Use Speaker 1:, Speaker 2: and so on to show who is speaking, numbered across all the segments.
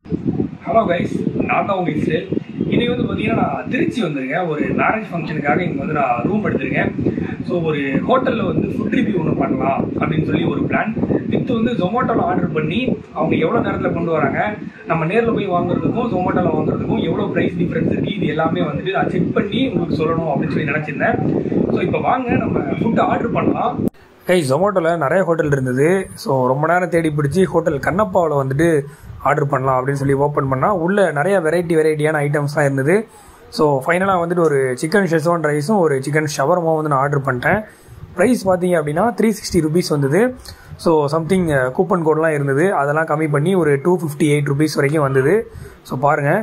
Speaker 1: hello guys நான் தான் உங்கள் இஸ்ரேல் இன்னைக்கு வந்து பார்த்தீங்கன்னா நான் திருச்சி வந்திருக்கேன் ஒரு மேரேஜ் ஃபங்க்ஷனுக்காக இங்கே வந்து நான் ரூம் எடுத்திருக்கேன் ஸோ ஒரு ஹோட்டலில் வந்து ஃபுட் ரிவ்யூ ஒன்று பண்ணலாம் அப்படின்னு சொல்லி ஒரு பிளான் வித் வந்து ஜொமேட்டோவில் ஆர்டர் பண்ணி அவங்க எவ்வளோ நேரத்தில் கொண்டு வராங்க நம்ம நேரில் போய் வாங்குறதுக்கும் ஜொமேட்டோவில் வாங்குறதுக்கும் எவ்வளோ ப்ரைஸ் டிஃப்ரென்ஸ் இருக்குது இது எல்லாமே வந்துட்டு நான் செக் பண்ணி உங்களுக்கு சொல்லணும் அப்படின்னு சொல்லி நினச்சிருந்தேன் ஸோ இப்போ வாங்க நம்ம ஃபுட்டு ஆர்டர் பண்ணலாம்
Speaker 2: ஏய் ஜொமேட்டோவில் நிறைய ஹோட்டல் இருந்தது ஸோ ரொம்ப நேரம் தேடி பிடிச்சி ஹோட்டல் கண்ணப்பாவில் வந்துட்டு ஆர்டர் பண்ணலாம் அப்படின்னு சொல்லி ஓப்பன் பண்ணால் உள்ளே நிறைய வெரைட்டி வெரைட்டியான ஐட்டம்ஸ்லாம் இருந்தது ஸோ ஃபைனலாக வந்துட்டு ஒரு சிக்கன் ஷெஸ்வான் ரைஸும் ஒரு சிக்கன் ஷவர்மாவும் வந்து நான் ஆர்டர் பண்ணிட்டேன் ப்ரைஸ் பார்த்தீங்க அப்படின்னா த்ரீ சிக்ஸ்டி ருபீஸ் வந்தது ஸோ சம்திங் கூப்பன் கோட்லாம் இருந்தது அதெல்லாம் கம்மி பண்ணி ஒரு டூ ஃபிஃப்டி எயிட் ருபீஸ் வரைக்கும் வந்தது ஸோ பாருங்கள்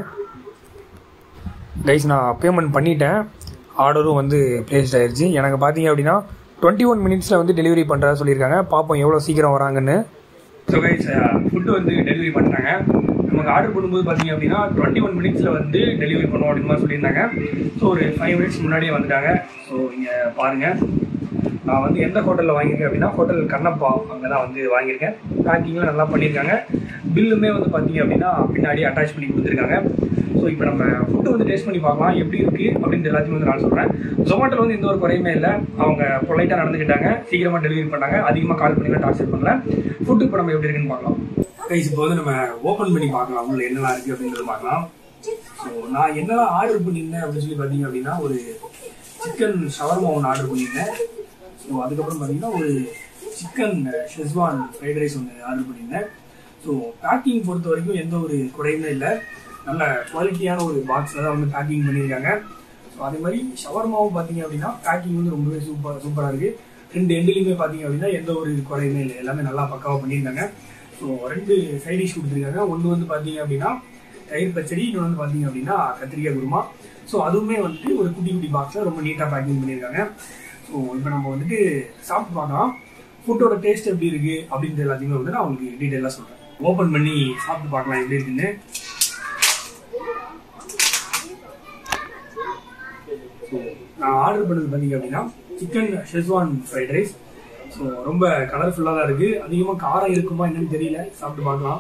Speaker 2: கைஸ் நான் பேமெண்ட் பண்ணிட்டேன் ஆர்டரும் வந்து பிளேஸ்ட் ஆயிருச்சு எனக்கு பார்த்தீங்க அப்படின்னா டுவெண்ட்டி ஒன் மினிட்ஸில் வந்து டெலிவரி பண்ணுறதா சொல்லியிருக்காங்க பார்ப்போம் எவ்வளோ சீக்கிரம் வராங்கன்னு
Speaker 1: ஸோ கைஸ் ஃபுட்டு வந்து டெலிவரி பண்ணிட்டாங்க நமக்கு ஆர்டர் பண்ணும்போது பார்த்தீங்க அப்படின்னா டுவெண்ட்டி ஒன் மினிட்ஸில் வந்து டெலிவரி பண்ணுவோம் அப்படின்னு மாதிரி சொல்லியிருந்தாங்க ஸோ ஒரு ஃபைவ் மினிட்ஸ் முன்னாடியே வந்துட்டாங்க ஸோ இங்கே பாருங்கள் நான் வந்து எந்த ஹோட்டலில் வாங்கியிருக்கேன் அப்படின்னா ஹோட்டல் கண்ணப்பா அங்கே தான் வந்து வாங்கியிருக்கேன் பேக்கிங்லாம் நல்லா பண்ணியிருக்காங்க பில்லுமே வந்து பார்த்தீங்க அப்படின்னா பின்னாடி அட்டாச் பண்ணி கொடுத்துருக்காங்க ஸோ இப்போ நம்ம ஃபுட்டு வந்து டேஸ்ட் பண்ணி பார்க்கலாம் எப்படி இருக்குது அப்படின்ற எல்லாத்தையும் வந்து நான் சொல்கிறேன் ஜொமேட்டோவில் வந்து எந்த ஒரு குறையுமே இல்லை அவங்க பொலைட்டாக நடந்துக்கிட்டாங்க சீக்கிரமாக டெலிவரி பண்ணாங்க அதிகமாக கால் பண்ணி டார்ச்சர் பண்ணல ஃபுட்டு இப்போ நம்ம எப்படி இருக்குன்னு பார்க்கலாம் கைஸ் இப்போ வந்து நம்ம ஓப்பன் பண்ணி பார்க்கலாம் உள்ள என்னெல்லாம் இருக்குது அப்படின்றது பார்க்கலாம் ஸோ நான் என்னெல்லாம் ஆர்டர் பண்ணியிருந்தேன் அப்படின்னு சொல்லி பார்த்தீங்க அப்படின்னா ஒரு சிக்கன் ஷவர்மா ஒன்று ஆர்டர் பண்ணியிருந்தேன் ஸோ அதுக்கப்புறம் பார்த்தீங்கன்னா ஒரு சிக்கன் ஷெஸ்வான் ஃப்ரைட் ரைஸ் ஒன்று ஆர்டர் பண்ணியிருந்தேன் ஸோ பேக்கிங் பொறுத்த வரைக்கும் எந்த ஒரு குறையுமே இல்லை நல்ல குவாலிட்டியான ஒரு பாக்ஸில் தான் வந்து பேக்கிங் பண்ணியிருக்காங்க ஸோ அதே மாதிரி ஷவர்மாவும் பார்த்தீங்க அப்படின்னா பேக்கிங் வந்து ரொம்பவே சூப்பர் சூப்பராக இருக்குது ரெண்டு எண்டுலையுமே பார்த்தீங்க அப்படின்னா எந்த ஒரு குறையுமே இல்லை எல்லாமே நல்லா பக்காவாக பண்ணியிருக்காங்க ஸோ ரெண்டு சைட் டிஷ் கொடுத்துருக்காங்க ஒன்று வந்து பார்த்தீங்க அப்படின்னா தயிர் பச்சடி இன்னொன்று வந்து பார்த்தீங்க அப்படின்னா கத்திரிக்காய் குருமா ஸோ அதுவுமே வந்துட்டு ஒரு குட்டி குட்டி பாக்ஸில் ரொம்ப நீட்டாக பேக்கிங் பண்ணியிருக்காங்க ஸோ இப்போ நம்ம வந்துட்டு சாப்பிட்டு பார்க்கலாம் ஃபுட்டோட டேஸ்ட் எப்படி இருக்கு அப்படின்ற எல்லாத்தையுமே வந்து நான் உங்களுக்கு டீட்டெயிலாக சொல்கிறேன் ஓப்பன் பண்ணி சாப்பிட்டு பார்க்கலாம் எப்படி இருக்குன்னு ஸோ நான் ஆர்டர் பண்ணது பார்த்தீங்க அப்படின்னா chicken schezwan fried rice so ரொம்ப கலர்ஃபுல்லாக தான் இருக்குது அதிகமாக காரம் இருக்குமா என்னன்னு தெரியல சாப்பிட்டு பார்க்கலாம்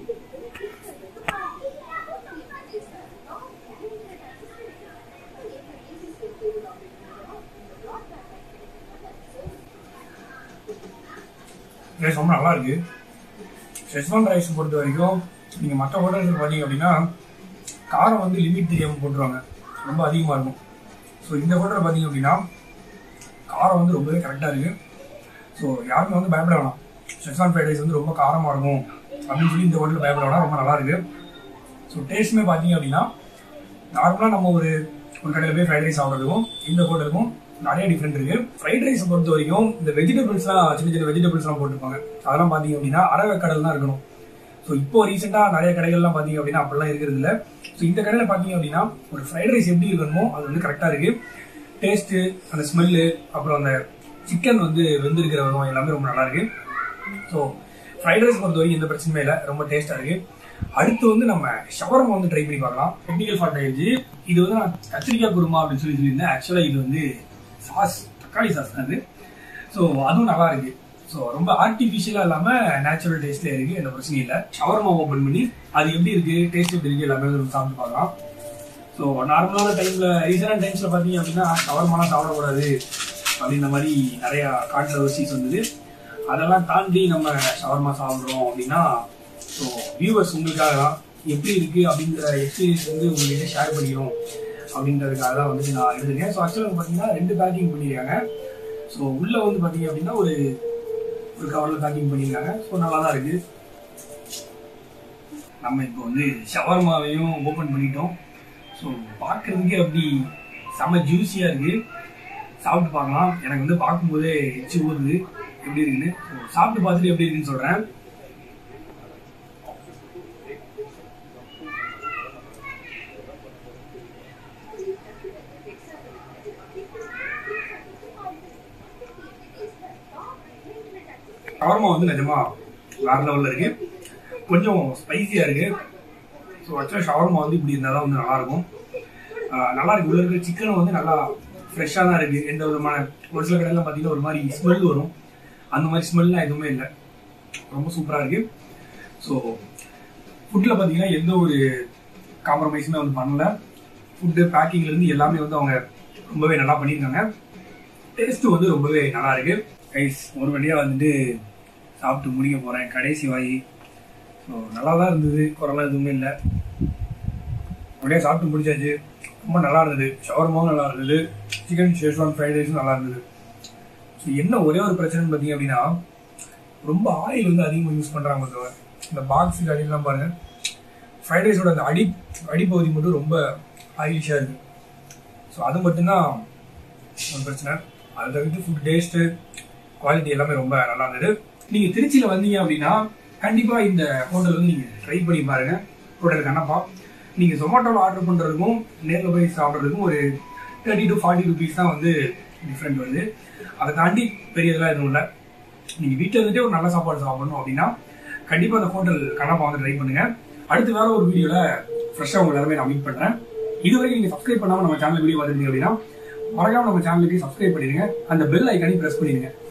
Speaker 1: ரைஸ் ரொம்ப நல்லா இருக்கு ஷெஸ்வான் ரைஸ் பொறுத்த வரைக்கும் நீங்கள் மற்ற ஹோட்டல்ஸ் பார்த்தீங்க அப்படின்னா காரம் வந்து லிமிட் தெரியாமல் போட்டுருவாங்க ரொம்ப அதிகமாக இருக்கும் ஸோ இந்த ஹோட்டலில் பார்த்தீங்க அப்படின்னா காரம் வந்து ரொம்பவே கரெக்டாக இருக்கு ஸோ யாருமே வந்து பயப்பட வேணாம் ஷெஸ்வான் ஃப்ரைட் ரைஸ் வந்து ரொம்ப காரமாக இருக்கும் அப்படின்னு சொல்லி இந்த ஹோட்டலில் பயப்பட வேணாம் ரொம்ப நல்லா இருக்கு ஸோ டேஸ்ட்டுமே பார்த்தீங்க அப்படின்னா நார்மலாக நம்ம ஒரு ஒரு கடையில் போய் ஃப்ரைட் ரைஸ் சாப்பிட்றதுக்கும் இந்த ஹோட்டலுக்கும் நிறைய டிஃப்ரெண்ட் இருக்கு ஃப்ரைட் ரைஸ் பொறுத்த வரைக்கும் இந்த வெஜிடபிள்ஸ்லாம் சின்ன சின்ன வெஜிடபிள்ஸ்லாம் போட்டிருப்பாங்க அதெல்லாம் பார்த்தீங்க அப்படின்னா அரை கடல் தான் இருக்கணும் ஸோ இப்போ ரீசெண்டாக நிறைய கடைகள்லாம் பார்த்தீங்க அப்படின்னா அப்படிலாம் இருக்கிறது இல்லை ஸோ இந்த கடையில் பார்த்தீங்க அப்படின்னா ஒரு ஃப்ரைட் ரைஸ் எப்படி இருக்கணுமோ அது வந்து கரெக்டாக இருக்கு டேஸ்ட்டு அந்த ஸ்மெல்லு அப்புறம் அந்த சிக்கன் வந்து வெந்திருக்கிற விதம் எல்லாமே ரொம்ப நல்லா இருக்கு ஸோ ஃப்ரைட் ரைஸ் பொறுத்த வரைக்கும் எந்த பிரச்சனையும் இல்லை ரொம்ப டேஸ்ட்டாக இருக்கு அடுத்து வந்து நம்ம ஷவர்மா வந்து ட்ரை பண்ணி பார்க்கலாம் டெக்னிக்கல் ஃபால்ட் ஆயிடுச்சு இது வந்து நான் கத்திரிக்காய் குருமா அப்படின்னு சொல்லி சொல்லியிருந்தேன் ஆக்சுவலாக இது வந்து சாஸ் தக்காளி சாஸ் தான் அது ஸோ அதுவும் நல்லா இருக்கு ஸோ ரொம்ப ஆர்டிஃபிஷியலாக இல்லாமல் நேச்சுரல் டேஸ்ட்லேயே இருக்கு எந்த பிரச்சனையும் இல்லை ஷவர்மா ஓப்பன் பண்ணி அது எப்படி இருக்கு டேஸ்ட் எப்படி இருக்கு எல்லாமே வந்து சாப்பிட்டு பார்க்கலாம் ஸோ நார்மலான டைம்ல ரீசனான டைம்ஸ்ல பார்த்தீங்க அப்படின்னா ஷவர்மாலாம் சாப்பிடக்கூடாது அப்படின்ற மாதிரி நிறைய கான்ட்ரவர்சிஸ் வந்தது அதெல்லாம் தாண்டி நம்ம ஷவர்மா சாப்பிட்றோம் அப்படின்னா ஸோ வியூவர்ஸ் உங்களுக்காக தான் எப்படி இருக்கு அப்படின்ற எக்ஸ்பீரியன்ஸ் வந்து உங்ககிட்ட ஷேர் பண்ணிக்கணும் அப்படின்றதுக்காக தான் வந்துட்டு நான் எடுத்துருக்கேன் ஸோ ஆக்சுவலாக பார்த்தீங்கன்னா ரெண்டு பேக்கிங் பண்ணியிருக்காங்க ஸோ உள்ள வந்து பார்த்தீங்க அப்படின்னா ஒரு ஒரு கவரில் பேக்கிங் பண்ணியிருக்காங்க ஸோ நல்லா தான் இருக்கு நம்ம இப்போ வந்து ஷவர்மாவையும் ஓப்பன் பண்ணிட்டோம் ஸோ பார்க்கறதுக்கே அப்படி செம்ம ஜூஸியாக இருக்கு சாப்பிட்டு பார்க்கலாம் எனக்கு வந்து பார்க்கும்போதே எச்சு ஊறுது எப்படி இருக்குன்னு ஸோ சாப்பிட்டு பார்த்துட்டு எப்படி இருக்குன்னு சொல்கிறேன் ஷவர்மா வந்து நிஜமா வேற லெவலில் இருக்கு கொஞ்சம் ஸ்பைசியாக இருக்கு ஸோ ஆக்சுவலாக ஷவர்மா வந்து இப்படி இருந்தால் தான் வந்து நல்லா இருக்கும் ஆஹ் நல்லா இருக்கு உள்ள இருக்கிற சிக்கனும் வந்து நல்லா ஃப்ரெஷ்ஷாக தான் இருக்கு எந்த விதமான ஒரு சில கடையில் பார்த்தீங்கன்னா ஒரு மாதிரி ஸ்மெல் வரும் அந்த மாதிரி ஸ்மெல்லாம் எதுவுமே இல்லை ரொம்ப சூப்பராக இருக்கு ஸோ ஃபுட்டில் பார்த்தீங்கன்னா எந்த ஒரு காம்ப்ரமைஸுமே வந்து பண்ணல ஃபுட்டு பேக்கிங்லேருந்து எல்லாமே வந்து அவங்க ரொம்பவே நல்லா பண்ணியிருக்காங்க டேஸ்ட்டு வந்து ரொம்பவே நல்லா இருக்கு கைஸ் ஒரு வழியாக வந்துட்டு சாப்பிட்டு முடிக்க போகிறேன் கடைசி வாய் ஸோ நல்லா தான் இருந்தது குறைலாம் எதுவுமே இல்லை அப்படியே சாப்பிட்டு முடிச்சாச்சு ரொம்ப நல்லா இருந்தது ஷவர்மாவும் நல்லா இருந்தது சிக்கன் ஷேஷ்வான் ஃப்ரைட் ரைஸும் நல்லா இருந்தது ஸோ என்ன ஒரே ஒரு பிரச்சனைன்னு பார்த்தீங்க அப்படின்னா ரொம்ப ஆயில் வந்து அதிகமாக யூஸ் பண்ணுறாங்க தவிர இந்த பாக்ஸ் அடிலாம் பாருங்க ஃப்ரைட் ரைஸோட அந்த அடி அடிப்பகுதி மட்டும் ரொம்ப ஆயிலிஷாக இருக்கு ஸோ அது மட்டும்தான் ஒரு பிரச்சனை அதை தவிர்த்து ஃபுட் டேஸ்ட்டு குவாலிட்டி எல்லாமே ரொம்ப நல்லா இருந்தது நீங்கள் திருச்சியில் வந்தீங்க அப்படின்னா கண்டிப்பாக இந்த ஹோட்டல் வந்து நீங்கள் ட்ரை பண்ணி பாருங்க ஹோட்டல் கண்ணப்பா நீங்கள் ஜொமேட்டோவில் ஆர்டர் பண்ணுறதுக்கும் நேரில் போய் சாப்பிட்றதுக்கும் ஒரு தேர்ட்டி டு ஃபார்ட்டி ருபீஸ் தான் வந்து டிஃப்ரெண்ட் வருது அதை தாண்டி பெரிய இதெல்லாம் எதுவும் இல்லை நீங்கள் வீட்டில் இருந்துட்டே ஒரு நல்ல சாப்பாடு சாப்பிடணும் அப்படின்னா கண்டிப்பாக அந்த ஹோட்டல் கண்ணப்பா வந்து ட்ரை பண்ணுங்க அடுத்து வேற ஒரு வீடியோவில் ஃப்ரெஷ்ஷாக உங்க எல்லாருமே நான் மீட் பண்ணுறேன் இது வரைக்கும் நீங்கள் சப்ஸ்கிரைப் பண்ணாமல் நம்ம சேனல் வீடியோ பார்த்துருந்தீங்க அப்படின்னா மறக்காம நம்ம சேனலுக்கு சப்ஸ்கிரைப் பண்ணிடுங்க அந்த பெல் ஐக்கானையும் ப்ரெஸ் பண்ணிடுங்க